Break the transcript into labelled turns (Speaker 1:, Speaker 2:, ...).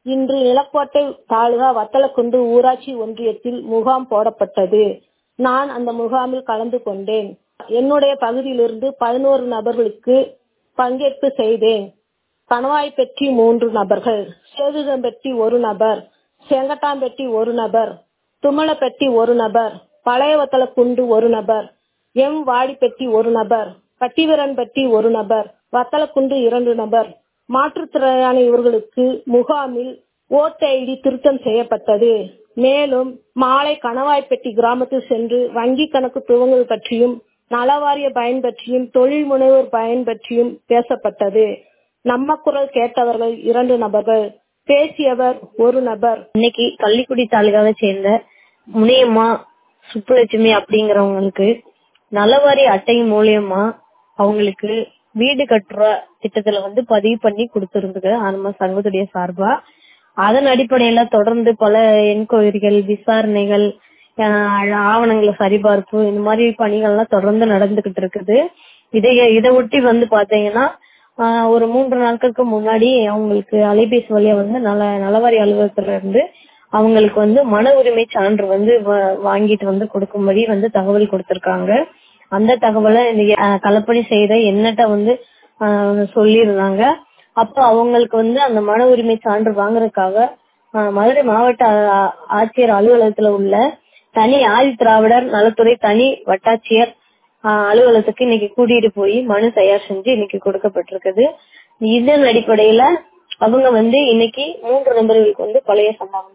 Speaker 1: இன்று நிலக்கோட்டை தாலுகா வத்தலக்குண்டு ஊராட்சி ஒன்றியத்தில் முகாம் போடப்பட்டது நான் அந்த முகாமில் கலந்து கொண்டேன் என்னுடைய பகுதியிலிருந்து பதினோரு நபர்களுக்கு பங்கேற்பு செய்தேன் கணவாய்பெட்டி மூன்று நபர்கள் சேதுதம்பட்டி ஒரு நபர் செங்கட்டாம்பெட்டி ஒரு நபர் தும்மலப்பெட்டி ஒரு நபர் பழைய வத்தலக்குண்டு ஒரு நபர் எம் வாடிப்பெட்டி ஒரு நபர் பட்டிவரன்பட்டி ஒரு நபர் வத்தலக்குண்டு இரண்டு நபர் மாற்றுத்திறனாளி இவர்களுக்கு முகாமில் ஓட்டு ஐடி திருத்தம் செய்யப்பட்டது மேலும் மாலை கணவாய்பெட்டி கிராமத்தில் சென்று வங்கி கணக்கு துவங்குவது பற்றியும் நலவாரிய பயன் பற்றியும் தொழில் முனைவோர் பயன் பற்றியும் பேசப்பட்டது நம்ம குரல் கேட்டவர்கள் இரண்டு நபர்கள் பேசியவர் ஒரு நபர்
Speaker 2: இன்னைக்கு கள்ளிக்குடி தாலுகாவை சேர்ந்த முனியம்மா சுப்புலட்சுமி அப்படிங்கிறவங்களுக்கு நலவாரி அட்டை மூலியமா அவங்களுக்கு வீடு கட்டுற திட்டத்துல வந்து பதிவு பண்ணி கொடுத்திருந்தது நம்ம சங்கத்துடைய சார்பா அதன் அடிப்படையில தொடர்ந்து பல என்கொயரிகள் விசாரணைகள் ஆவணங்களை சரிபார்ப்பு இந்த மாதிரி பணிகள்லாம் தொடர்ந்து நடந்துகிட்டு இருக்குது இதை இதை ஒட்டி வந்து பாத்தீங்கன்னா ஒரு மூன்று நாட்களுக்கு முன்னாடி அவங்களுக்கு அலைபேசி வழியா வந்து நல நலவாரி அலுவலகத்துல இருந்து அவங்களுக்கு வந்து மன உரிமை சான்று வந்து வாங்கிட்டு வந்து கொடுக்கும்படி வந்து தகவல் கொடுத்திருக்காங்க அந்த தகவலை கலப்பணி செய்த என்னட்ட வந்து சொல்லியிருந்தாங்க அப்போ அவங்களுக்கு வந்து அந்த மன உரிமை சான்று வாங்குறதுக்காக மதுரை மாவட்ட ஆட்சியர் அலுவலகத்துல உள்ள தனி ஆதி திராவிடர் நலத்துறை தனி வட்டாட்சியர் அலுவலகத்துக்கு இன்னைக்கு கூட்டிட்டு போய் மனு தயார் செஞ்சு இன்னைக்கு கொடுக்கப்பட்டிருக்குது இதன் அடிப்படையில அவங்க வந்து இன்னைக்கு மூன்று நபர்களுக்கு வந்து பழைய சம்பளம்